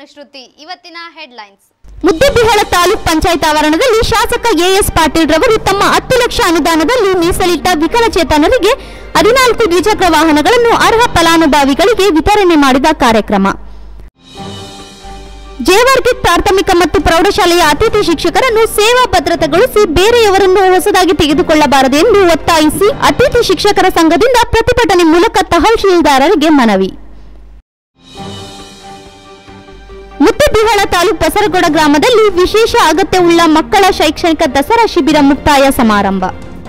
ಅನುಶ್ರುತಿ ಇವತ್ತಿನ ಹೆಡ್ಲೈನ್ಸ್ ಮುದ್ದೆಬಿಹಾಳ ತಾಲೂಕ್ ಪಂಚಾಯತ್ ಆವರಣದಲ್ಲಿ ಶಾಸಕ ಎಎಸ್ ಪಾಟೀಲ್ ರವರು ತಮ್ಮ ಹತ್ತು ಲಕ್ಷ ಅನುದಾನದಲ್ಲಿ ಮೀಸಲಿಟ್ಟ ವಿಕಲಚೇತನರಿಗೆ ಹದಿನಾಲ್ಕು ದ್ವಿಚಕ್ರ ವಾಹನಗಳನ್ನು ಅರ್ಹ ಫಲಾನುಭವಿಗಳಿಗೆ ವಿತರಣೆ ಮಾಡಿದ ಕಾರ್ಯಕ್ರಮ ಜೇವರ್ಗಿ ಪ್ರಾಥಮಿಕ ಮತ್ತು ಪ್ರೌಢಶಾಲೆಯ ಅತಿಥಿ ಶಿಕ್ಷಕರನ್ನು ಸೇವಾ ಭದ್ರತೆಗೊಳಿಸಿ ಬೇರೆಯವರನ್ನು ಹೊಸದಾಗಿ ತೆಗೆದುಕೊಳ್ಳಬಾರದು ಎಂದು ಒತ್ತಾಯಿಸಿ ಅತಿಥಿ ಶಿಕ್ಷಕರ ಸಂಘದಿಂದ ಪ್ರತಿಭಟನೆ ಮೂಲಕ ತಹಶೀಲ್ದಾರರಿಗೆ ಮನವಿ ಮುದ್ದೆಬಿಹಾಳ ತಾಲೂಕು ಬಸರಗೌಡ ಗ್ರಾಮದಲ್ಲಿ ವಿಶೇಷ ಅಗತ್ಯವುಳ್ಳ ಮಕ್ಕಳ ಶೈಕ್ಷಣಿಕ ದಸರಾ ಶಿಬಿರ ಮುಕ್ತಾಯ ಸಮಾರಂಭ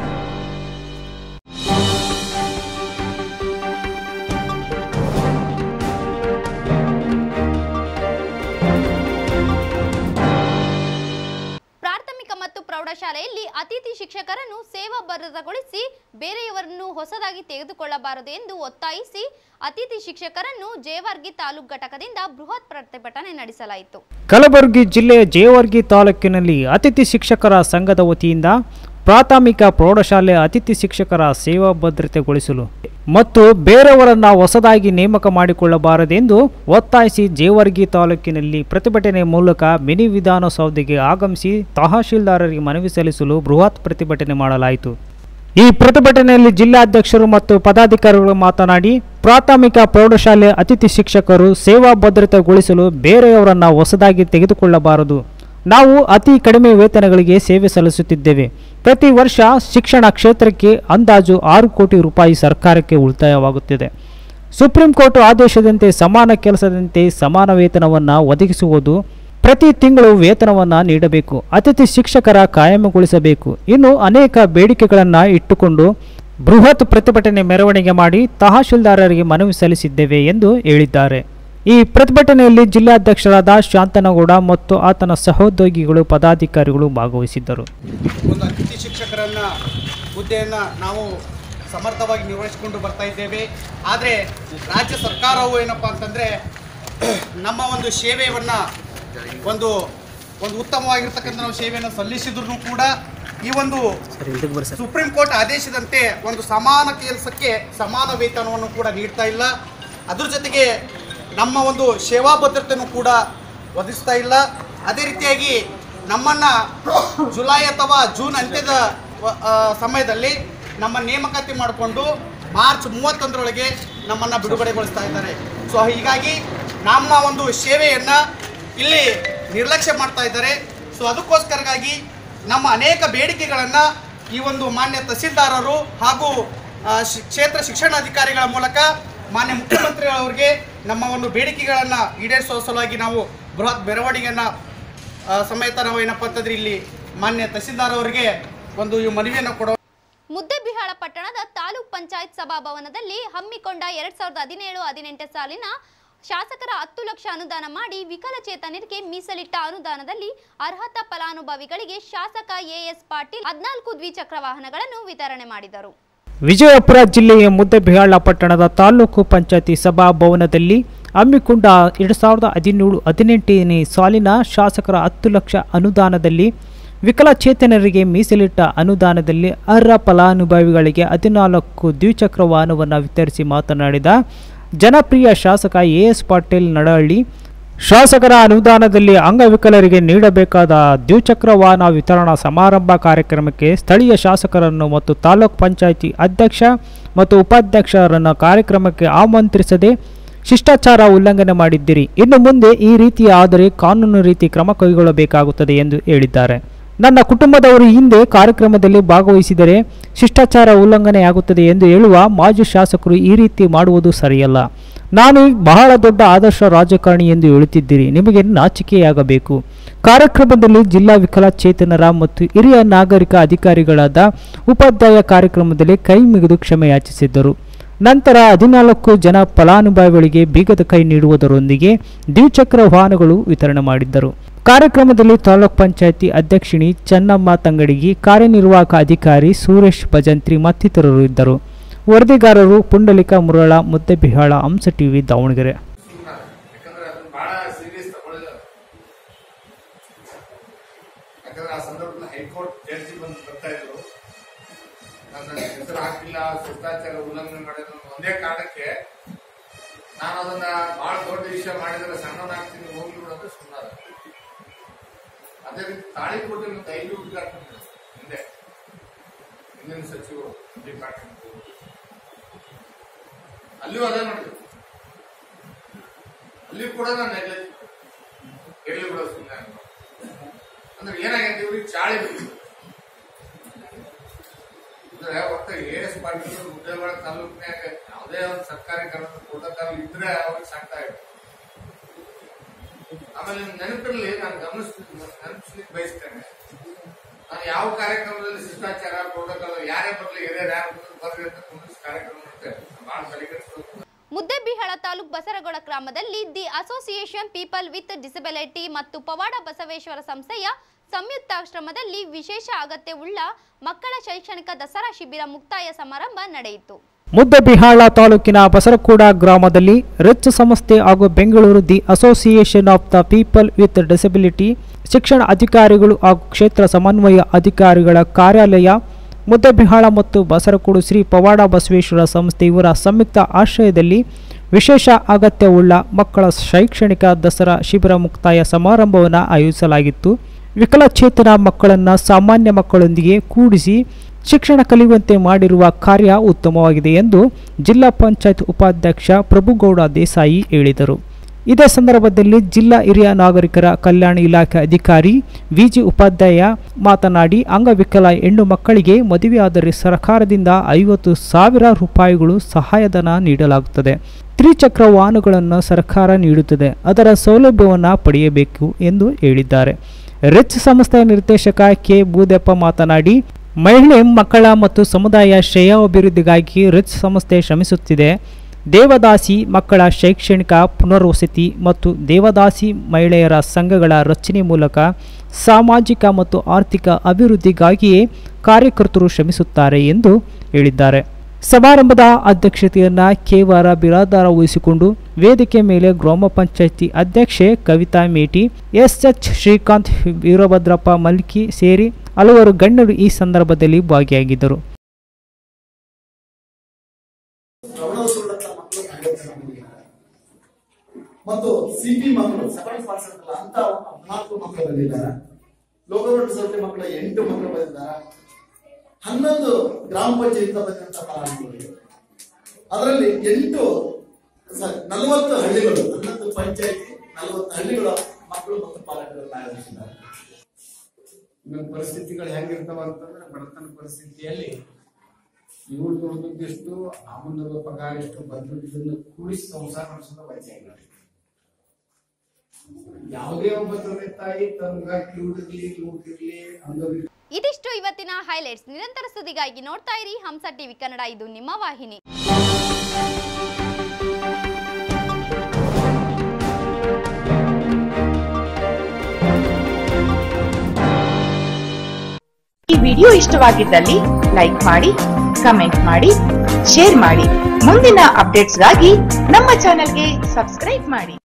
ಪ್ರಾಥಮಿಕ ಮತ್ತು ಪ್ರೌಢಶಾಲೆಯಲ್ಲಿ ಅತಿಥಿ ಶಿಕ್ಷಕರನ್ನು ಸೇವಾ ಭದ್ರತೆಗೊಳಿಸಿ ಬೇರೆಯವರನ್ನು ಹೊಸದಾಗಿ ತೆಗೆದುಕೊಳ್ಳಬಾರದು ಎಂದು ಒತ್ತಾಯಿಸಿ ಅತಿಥಿ ಶಿಕ್ಷಕರನ್ನು ಜೇವರ್ಗಿ ತಾಲೂಕು ಘಟಕದಿಂದ ಬೃಹತ್ ಪ್ರತಿಭಟನೆ ನಡೆಸಲಾಯಿತು ಕಲಬುರಗಿ ಜಿಲ್ಲೆಯ ಜೇವರ್ಗಿ ತಾಲೂಕಿನಲ್ಲಿ ಅತಿಥಿ ಶಿಕ್ಷಕರ ಸಂಘದ ವತಿಯಿಂದ ಪ್ರಾಥಮಿಕ ಪ್ರೌಢಶಾಲೆ ಅತಿಥಿ ಶಿಕ್ಷಕರ ಸೇವಾ ಭದ್ರತೆಗೊಳಿಸಲು ಮತ್ತು ಬೇರೆಯವರನ್ನ ಹೊಸದಾಗಿ ನೇಮಕ ಮಾಡಿಕೊಳ್ಳಬಾರದೆಂದು ಒತ್ತಾಯಿಸಿ ಜೇವರ್ಗಿ ತಾಲೂಕಿನಲ್ಲಿ ಪ್ರತಿಭಟನೆ ಮೂಲಕ ಮಿನಿ ವಿಧಾನಸೌಧೆಗೆ ಆಗಮಿಸಿ ತಹಶೀಲ್ದಾರರಿಗೆ ಮನವಿ ಸಲ್ಲಿಸಲು ಬೃಹತ್ ಪ್ರತಿಭಟನೆ ಮಾಡಲಾಯಿತು ಈ ಪ್ರತಿಭಟನೆಯಲ್ಲಿ ಜಿಲ್ಲಾಧ್ಯಕ್ಷರು ಮತ್ತು ಪದಾಧಿಕಾರಿಗಳು ಮಾತನಾಡಿ ಪ್ರಾಥಮಿಕ ಪ್ರೌಢಶಾಲೆ ಅತಿಥಿ ಶಿಕ್ಷಕರು ಸೇವಾ ಭದ್ರತೆಗೊಳಿಸಲು ಬೇರೆಯವರನ್ನ ಹೊಸದಾಗಿ ತೆಗೆದುಕೊಳ್ಳಬಾರದು ನಾವು ಅತಿ ಕಡಿಮೆ ವೇತನಗಳಿಗೆ ಸೇವೆ ಸಲ್ಲಿಸುತ್ತಿದ್ದೇವೆ ಪ್ರತಿ ವರ್ಷ ಶಿಕ್ಷಣ ಕ್ಷೇತ್ರಕ್ಕೆ ಅಂದಾಜು ಆರು ಕೋಟಿ ರೂಪಾಯಿ ಸರ್ಕಾರಕ್ಕೆ ಉಳಿತಾಯವಾಗುತ್ತಿದೆ ಸುಪ್ರೀಂ ಕೋರ್ಟ್ ಆದೇಶದಂತೆ ಸಮಾನ ಕೆಲಸದಂತೆ ಸಮಾನ ವೇತನವನ್ನು ಒದಗಿಸುವುದು ಪ್ರತಿ ತಿಂಗಳು ವೇತನವನ್ನು ನೀಡಬೇಕು ಅತಿಥಿ ಶಿಕ್ಷಕರ ಕಾಯಮಗೊಳಿಸಬೇಕು ಇನ್ನು ಅನೇಕ ಬೇಡಿಕೆಗಳನ್ನು ಇಟ್ಟುಕೊಂಡು ಬೃಹತ್ ಪ್ರತಿಭಟನೆ ಮೆರವಣಿಗೆ ಮಾಡಿ ತಹಶೀಲ್ದಾರರಿಗೆ ಮನವಿ ಸಲ್ಲಿಸಿದ್ದೇವೆ ಎಂದು ಹೇಳಿದ್ದಾರೆ ಈ ಪ್ರತಿಭಟನೆಯಲ್ಲಿ ಜಿಲ್ಲಾಧ್ಯಕ್ಷರಾದ ಶಾಂತನಗೌಡ ಮತ್ತು ಆತನ ಸಹೋದ್ಯೋಗಿಗಳು ಪದಾಧಿಕಾರಿಗಳು ಭಾಗವಹಿಸಿದ್ದರು ಒಂದು ಅತಿಥಿ ಶಿಕ್ಷಕರನ್ನ ಹುದ್ದೆಯನ್ನು ನಾವು ಸಮರ್ಥವಾಗಿ ನಿರ್ವಹಿಸಿಕೊಂಡು ಬರ್ತಾ ಇದ್ದೇವೆ ಆದರೆ ರಾಜ್ಯ ಸರ್ಕಾರವು ಏನಪ್ಪ ಅಂತಂದರೆ ನಮ್ಮ ಒಂದು ಸೇವೆಯನ್ನು ಒಂದು ಒಂದು ಉತ್ತಮವಾಗಿರ್ತಕ್ಕಂಥ ನಾವು ಸೇವೆಯನ್ನು ಸಲ್ಲಿಸಿದ್ರು ಕೂಡ ಈ ಒಂದು ಸುಪ್ರೀಂ ಕೋರ್ಟ್ ಆದೇಶದಂತೆ ಒಂದು ಸಮಾನ ಕೆಲಸಕ್ಕೆ ಸಮಾನ ವೇತನವನ್ನು ಕೂಡ ನೀಡ್ತಾ ಇಲ್ಲ ಅದ್ರ ಜೊತೆಗೆ ನಮ್ಮ ಒಂದು ಸೇವಾ ಭದ್ರತೆಯನ್ನು ಕೂಡ ಒದಗಿಸ್ತಾ ಇಲ್ಲ ಅದೇ ರೀತಿಯಾಗಿ ನಮ್ಮನ್ನು ಜುಲೈ ಅಥವಾ ಜೂನ್ ಅಂತ್ಯದ ವ- ಆ, ಸಮಯದಲ್ಲಿ ನಮ್ಮ ನೇಮಕಾತಿ ಮಾಡಿಕೊಂಡು ಮಾರ್ಚ್ ಮೂವತ್ತೊಂದರೊಳಗೆ ನಮ್ಮನ್ನು ಬಿಡುಗಡೆಗೊಳಿಸ್ತಾ ಇದ್ದಾರೆ ಸೊ ಹೀಗಾಗಿ ನಮ್ಮ ಒಂದು ಸೇವೆಯನ್ನು ಇಲ್ಲಿ ನಿರ್ಲಕ್ಷ್ಯ ಮಾಡ್ತಾ ಇದ್ದಾರೆ ಸೊ ಅದಕ್ಕೋಸ್ಕರಗಾಗಿ ನಮ್ಮ ಅನೇಕ ಬೇಡಿಕೆಗಳನ್ನು ಈ ಒಂದು ಮಾನ್ಯ ತಹಸೀಲ್ದಾರರು ಹಾಗೂ ಆ, ಶಿ- ಕ್ಷೇತ್ರ ಶಿಕ್ಷಣಾಧಿಕಾರಿಗಳ ಮೂಲಕ ಮಾನ್ಯ ಮುಖ್ಯಮಂತ್ರಿಗಳವರಿಗೆ ನಮ್ಮ ಒಂದು ಬೇಡಿಕೆಗಳನ್ನು ಈಡೇರಿಸುವ ಸಲುವಾಗಿ ನಾವು ಬೃಹತ್ ಮೆರವಣಿಗೆಯನ್ನು ಆ, ಸಮೇತ ನಾವು ಏನಪ್ಪ ಅಂತಂದ್ರೆ ಇಲ್ಲಿ ಮಾನ್ಯ ತಹಸೀಲ್ದಾರ್ ಅವರಿಗೆ ಒಂದು ಈ ಮನವಿಯನ್ನು ಕೊಡೋ ಮುದ್ದೆಬಿಹಾಳ ಪಟ್ಟಣದ ತಾಲೂಕ್ ಪಂಚಾಯತ್ ಸಭಾಭವನದಲ್ಲಿ ಹಮ್ಮಿಕೊಂಡ ಎರಡ್ ಸಾವಿರದ ಹದಿನೇಳು ಹದಿನೆಂಟು ಸಾಲಿನ ಶಾಸಕರ ಹತ್ತು ಲಕ್ಷ ಅನುದಾನ ಮಾಡಿ ವಿಕಲಚೇತನರಿಗೆ ಮೀಸಲಿಟ್ಟ ಅನುದಾನದಲ್ಲಿ ಅರ್ಹತಾ ಫಲಾನುಭವಿಗಳಿಗೆ ಶಾಸಕ ಎಎಸ್ ಪಾಟೀಲ್ ಹದಿನಾಲ್ಕು ದ್ವಿಚಕ್ರ ವಾಹನಗಳನ್ನು ವಿತರಣೆ ಮಾಡಿದರು ವಿಜಯಪುರ ಜಿಲ್ಲೆಯ ಮುದ್ದೆಬಿಹಾಳ ಪಟ್ಟಣದ ತಾಲೂಕು ಪಂಚಾಯತಿ ಸಭಾಭವನದಲ್ಲಿ ಹಮ್ಮಿಕೊಂಡ ಎರಡು ಸಾವಿರದ ಹದಿನೇಳು ಹದಿನೆಂಟನೇ ಸಾಲಿನ ಶಾಸಕರ ಹತ್ತು ಲಕ್ಷ ಅನುದಾನದಲ್ಲಿ ವಿಕಲಚೇತನರಿಗೆ ಮೀಸಲಿಟ್ಟ ಅನುದಾನದಲ್ಲಿ ಅರ್ಹ ಫಲಾನುಭವಿಗಳಿಗೆ ಹದಿನಾಲ್ಕು ದ್ವಿಚಕ್ರ ವಾಹನವನ್ನು ವಿತರಿಸಿ ಮಾತನಾಡಿದ ಜನಪ್ರಿಯ ಶಾಸಕ ಎ ಎಸ್ ಪಾಟೀಲ್ ನಡಹಳ್ಳಿ ಶಾಸಕರ ಅನುದಾನದಲ್ಲಿ ಅಂಗವಿಕಲರಿಗೆ ನೀಡಬೇಕಾದ ದ್ವಿಚಕ್ರ ವಾಹನ ವಿತರಣಾ ಸಮಾರಂಭ ಕಾರ್ಯಕ್ರಮಕ್ಕೆ ಸ್ಥಳೀಯ ಶಾಸಕರನ್ನು ಮತ್ತು ತಾಲೂಕ್ ಪಂಚಾಯಿತಿ ಅಧ್ಯಕ್ಷ ಮತ್ತು ಉಪಾಧ್ಯಕ್ಷರನ್ನು ಕಾರ್ಯಕ್ರಮಕ್ಕೆ ಆಮಂತ್ರಿಸದೆ ಶಿಷ್ಟಾಚಾರ ಉಲ್ಲಂಘನೆ ಮಾಡಿದ್ದೀರಿ ಇನ್ನು ಮುಂದೆ ಈ ರೀತಿ ಆದರೆ ಕಾನೂನು ರೀತಿ ಕ್ರಮ ಕೈಗೊಳ್ಳಬೇಕಾಗುತ್ತದೆ ಎಂದು ಹೇಳಿದ್ದಾರೆ ನನ್ನ ಕುಟುಂಬದವರು ಹಿಂದೆ ಕಾರ್ಯಕ್ರಮದಲ್ಲಿ ಭಾಗವಹಿಸಿದರೆ ಶಿಷ್ಟಾಚಾರ ಉಲ್ಲಂಘನೆಯಾಗುತ್ತದೆ ಎಂದು ಹೇಳುವ ಮಾಜಿ ಶಾಸಕರು ಈ ರೀತಿ ಮಾಡುವುದು ಸರಿಯಲ್ಲ ನಾನು ಬಹಳ ದೊಡ್ಡ ಆದರ್ಶ ರಾಜಕಾರಣಿ ಎಂದು ಹೇಳುತ್ತಿದ್ದೀರಿ ನಿಮಗೆ ನಾಚಿಕೆಯಾಗಬೇಕು ಕಾರ್ಯಕ್ರಮದಲ್ಲಿ ಜಿಲ್ಲಾ ವಿಕಲಚೇತನರ ಮತ್ತು ಹಿರಿಯ ನಾಗರಿಕ ಅಧಿಕಾರಿಗಳಾದ ಉಪಾಧ್ಯಾಯ ಕಾರ್ಯಕ್ರಮದಲ್ಲಿ ಕೈ ಮುಗಿದು ಕ್ಷಮೆ ಯಾಚಿಸಿದ್ದರು ನಂತರ ಹದಿನಾಲ್ಕು ಜನ ಫಲಾನುಭವಿಗಳಿಗೆ ಬೀಗದ ಕೈ ನೀಡುವುದರೊಂದಿಗೆ ದ್ವಿಚಕ್ರ ವಾಹನಗಳು ವಿತರಣೆ ಮಾಡಿದ್ದರು ಕಾರ್ಯಕ್ರಮದಲ್ಲಿ ತಾಲೂಕ್ ಪಂಚಾಯತಿ ಅಧ್ಯಕ್ಷಿಣಿ ಚೆನ್ನಮ್ಮ ತಂಗಡಿಗಿ ಕಾರ್ಯನಿರ್ವಾಹಕ ಅಧಿಕಾರಿ ಸುರೇಶ್ ಭಜಂತ್ರಿ ಮತ್ತಿತರರು ಇದ್ದರು ವರದಿಗಾರರು ಪುಂಡಲಿಕ ಮುರಳ ಮುದ್ದೆಬಿಹಾಳ ಹಂಸ ಟಿವಿ ದಾವಣಗೆರೆ ಯಾಕಂದ್ರೆ ಅದನ್ನ ಬಹಳ ಸೀರಿಯಸ್ ತಗೊಳ್ಳೋದು ಯಾಕಂದ್ರೆ ಆ ಸಂದರ್ಭದಲ್ಲಿ ಹೈಕೋರ್ಟ್ ಜಡ್ಜಿ ಬಂದು ಬರ್ತಾ ಇದ್ರು ನನ್ನ ಹೆಸರು ಹಾಕಿಲ್ಲ ಶಿಷ್ಟಾಚಾರ ಉಲ್ಲಂಘನೆ ಮಾಡಿದ್ರು ಅನ್ನೋ ಒಂದೇ ಕಾರಣಕ್ಕೆ ನಾನು ಅದನ್ನ ಬಹಳ ದೊಡ್ಡ ವಿಷಯ ಮಾಡಿದ್ರೆ ಸಣ್ಣವನಾಗ್ತೀನಿ ಹೋಗ್ಲಿ ಬಿಡು ಅಂದ್ರೆ ಸುಮ್ಮನೆ ಅದೇ ರೀತಿ ತಾಳಿಕೋಟೆ ಮತ್ತು ಐದು ಉದ್ಘಾಟನೆ ಮಾಡಿದ್ರು ಹಿಂದೆ ಹಿಂದಿನ ಸಚಿವರು ಡಿಪಾರ್ಟ್ಮೆಂಟ್ ಅಲ್ಲಿಯೂ ಅದೇ ಮಾಡಿದ್ರು ಅಲ್ಲಿ ಕೂಡ ನಾನು ನೆಗ್ಲೆಕ್ಟ್ ಎಲ್ಲಿ ಬಿಡೋ ಸುಮ್ಮನೆ ಅಂದ್ರೆ ಏನಾಗೈತೆ ಇವ್ರಿಗೆ ಚಾಳಿ ಬೇಕು ಅಂದ್ರೆ ಒಟ್ಟು ಎ ಎಸ್ ಪಾಟೀಲ್ ಮುದ್ದೇವಾಡ ತಾಲೂಕಿನಾಗ ಯಾವುದೇ ಒಂದು ಸರ್ಕಾರಿ ಕಾರ್ಯಕ್ರಮ ಪ್ರೋಟೋಕಾಲ್ ಇದ್ರೆ ಅವ್ರಿಗೆ ಸಾಕ್ತಾ ಇದೆ ಆಮೇಲೆ ನಿಮ್ ನೆನಪಿರ್ಲಿ ನಾನು ಗಮನಿಸ್ ನೆನಪಿಸ್ಲಿಕ್ಕೆ ಬಯಸ್ತೇನೆ ನಾನು ಯಾವ ಕಾರ್ಯಕ್ರಮದಲ್ಲಿ ಶಿಷ್ಟಾಚಾರ ಪ್ರೋಟೋಕಾಲ್ ಯಾರೇ ಬರ್ಲಿ ಹಿರಿಯರು ಯಾರು ಬಂದ್ರು ಬರ್ರಿ ಅಂತ ಕುಂದಿಸ್ ಕಾರ್ಯಕ್ರಮ ಮಾಡ್ತೇವೆ ಬಹಳ ತಲೆಕೆಡಿಸ್ಬೇಕು ಮುದ್ದೆಬಿಹಾಳ ತಾಲೂಕ್ ಬಸರಗೊಳ ಗ್ರಾಮದಲ್ಲಿ the association people with disability ಮತ್ತು ಪವಾಡ ಬಸವೇಶ್ವರ ಸಂಸ್ಥೆಯ ಸಂಯುಕ್ತಾಶ್ರಮದಲ್ಲಿ ವಿಶೇಷ ಅಗತ್ಯವುಳ್ಳ ಮಕ್ಕಳ ಶೈಕ್ಷಣಿಕ ದಸರಾ ಶಿಬಿರ ಮುಕ್ತಾಯ ಸಮಾರಂಭ ನಡೆಯಿತು ಮುದ್ದಬಿಹಾಳ ತಾಲೂಕಿನ ಬಸರಕೂಡ ಗ್ರಾಮದಲ್ಲಿ ರಿಚ್ ಸಂಸ್ಥೆ ಹಾಗೂ Bengaluru the association of the people with disability ಶಿಕ್ಷಣ ಅಧಿಕಾರಿಗಳು ಹಾಗೂ ಕ್ಷೇತ್ರ ಸಮನ್ವಯ ಅಧಿಕಾರಿಗಳ ಕಾರ್ಯಾಲಯ ಮುದ್ದಬಿಹಾಳ ಮತ್ತು ಬಸರಕೂಡು ಶ್ರೀ ಪವಾಡ ಬಸವೇಶ್ವರ ಸಂಸ್ಥೆ ಇವರ ಸಂಯುಕ್ತ ಆಶ್ರಯದಲ್ಲಿ ವಿಶೇಷ ಅಗತ್ಯವುಳ್ಳ ಮಕ್ಕಳ ಶೈಕ್ಷಣಿಕ ದಸರಾ ಶಿಬಿರ ಮುಕ್ತಾಯ ಸಮಾರಂಭವನ್ನು ಆಯೋಜಿಸಲಾಗಿತ್ತು ವಿಕಲಚೇತನ ಮಕ್ಕಳನ್ನು ಸಾಮಾನ್ಯ ಮಕ್ಕಳೊಂದಿಗೆ ಕೂಡಿಸಿ ಶಿಕ್ಷಣ ಕಲಿಯುವಂತೆ ಮಾಡಿರುವ ಕಾರ್ಯ ಉತ್ತಮವಾಗಿದೆ ಎಂದು ಜಿಲ್ಲಾ ಪಂಚಾಯತ್ ಉಪಾಧ್ಯಕ್ಷ ಪ್ರಭುಗೌಡ ದೇಸಾಯಿ ಹೇಳಿದರು ಇದೇ ಸಂದರ್ಭದಲ್ಲಿ ಜಿಲ್ಲಾ ಹಿರಿಯ ನಾಗರಿಕರ ಕಲ್ಯಾಣ ಇಲಾಖೆ ಅಧಿಕಾರಿ ವಿಜಿ ಉಪಾಧ್ಯಾಯ ಮಾತನಾಡಿ ಅಂಗವಿಕಲ ಹೆಣ್ಣು ಮಕ್ಕಳಿಗೆ ಮದುವೆಯಾದರೆ ಸರ್ಕಾರದಿಂದ ಐವತ್ತು ಸಾವಿರ ರೂಪಾಯಿಗಳು ಸಹಾಯಧನ ನೀಡಲಾಗುತ್ತದೆ ತ್ರಿಚಕ್ರ ವಾಹನಗಳನ್ನು ಸರ್ಕಾರ ನೀಡುತ್ತದೆ ಅದರ ಸೌಲಭ್ಯವನ್ನು ಪಡೆಯಬೇಕು ಎಂದು ಹೇಳಿದ್ದಾರೆ ರಿಚ್ ಸಂಸ್ಥೆಯ ನಿರ್ದೇಶಕ ಕೆ ಬೂದಪ್ಪ ಮಾತನಾಡಿ ಮಹಿಳೆ ಮಕ್ಕಳ ಮತ್ತು ಸಮುದಾಯ ಶ್ರೇಯೋಭಿವೃದ್ಧಿಗಾಗಿ ರಿಚ್ ಸಂಸ್ಥೆ ಶ್ರಮಿಸುತ್ತಿದೆ ದೇವದಾಸಿ ಮಕ್ಕಳ ಶೈಕ್ಷಣಿಕ ಪುನರ್ವಸತಿ ಮತ್ತು ದೇವದಾಸಿ ಮಹಿಳೆಯರ ಸಂಘಗಳ ರಚನೆ ಮೂಲಕ ಸಾಮಾಜಿಕ ಮತ್ತು ಆರ್ಥಿಕ ಅಭಿವೃದ್ಧಿಗಾಗಿಯೇ ಕಾರ್ಯಕರ್ತರು ಶ್ರಮಿಸುತ್ತಾರೆ ಎಂದು ಹೇಳಿದ್ದಾರೆ ಸಮಾರಂಭದ ಅಧ್ಯಕ್ಷತೆಯನ್ನ ಕೇವರ ಬಿರಾದಾರ ವಹಿಸಿಕೊಂಡು ವೇದಿಕೆ ಮೇಲೆ ಗ್ರಾಮ ಪಂಚಾಯಿತಿ ಅಧ್ಯಕ್ಷೆ ಕವಿತಾ ಮೇಟಿ ಎಸ್ ಎಚ್ ಶ್ರೀಕಾಂತ್ ವೀರಭದ್ರಪ್ಪ ಮಲ್ಕಿ ಸೇರಿ ಹಲವರು ಗಣ್ಯರು ಈ ಸಂದರ್ಭದಲ್ಲಿ ಭಾಗಿಯಾಗಿದ್ದರು ಪ್ರೌಢಶಾಲಾ ಮಕ್ಕಳು ಅಗತ್ಯ ನಮಗೆ. ಮತ್ತು ಸಿಪಿ ಮಕ್ಕಳು ಸೆವೆನ್ ಪರ್ಸೆಂಟ್ ಅಲ್ಲ ಅಂತ ಹದಿನಾಲ್ಕು ಮಕ್ಕಳು ಬಂದಿದ್ದಾರೆ ಲೋಕವರ್ಣ ಸೊಸೈಟಿ ಮಕ್ಕಳು ಎಂಟು ಮಕ್ಕಳು ಬಂದಿದ್ದಾರೆ ಹನ್ನೊಂದು ಗ್ರಾಮ ಪಂಚಾಯತ್ ಬಂದಂತ ಫಲಾನುಭವಿಗಳು ಅದರಲ್ಲಿ ಎಂಟು ಸಾರಿ ನಲವತ್ತು ಹಳ್ಳಿಗಳು ಹನ್ನೊಂದು ಪಂಚಾಯತಿ ನಲವತ್ತು ಹಳ್ಳಿಗಳ ಮಕ್ಕಳು ಮತ್ತು ಪಾಲಕರನ್ನು ಆಯೋಜಿಸಿದ್ದಾರೆ ಇವಾಗ ಪರಿಸ್ಥಿತಿಗಳು ಹೆಂಗಿರ್ತಾವ ಅಂತಂದ್ರೆ ಬಡತನ ಪರಿಸ್ಥಿತಿಯಲ್ಲಿ ಇವ್ರು ದುಡ್ದಿಷ್ಟು ಅವನ ಪಗಾರ ಎಷ್ಟು ಬಂದಿದ್ದನ್ನು ಕೂಡಿಸಿ ಸಂಸಾರ ನಡೆಸೋದು ವಯಸ್ಸಾಗಿ ಯಾವುದೇ ಒಬ್ಬ ತಂದೆ ತಾಯಿ ತನ್ನ ಕಿವುಡಿರ್ಲಿ ಕಿವುಡಿರ್ಲಿ ಅಂಗವಿರ್ಲಿ ಇದಿಷ್ಟು ಇವತ್ತಿನ ಹೈಲೈಟ್ಸ್ ನಿರಂತರ ಸುದ್ದಿಗಾಗಿ ನೋಡ್ತಾ ಇರಿ ಹಂಸ ಟಿವಿ ಕನ್ನಡ ಇದು ನಿಮ್ಮ ವಾಹಿನಿ ಈ ವಿಡಿಯೋ ಇಷ್ಟವಾಗಿದ್ದಲ್ಲಿ ಲೈಕ್ ಮಾಡಿ ಕಮೆಂಟ್ ಮಾಡಿ ಶೇರ್ ಮಾಡಿ ಮುಂದಿನ ಅಪ್ಡೇಟ್ಸ್ಗಾಗಿ ನಮ್ಮ ಚಾನೆಲ್ಗೆ ಸಬ್ಸ್ಕ್ರೈಬ್ ಮಾಡಿ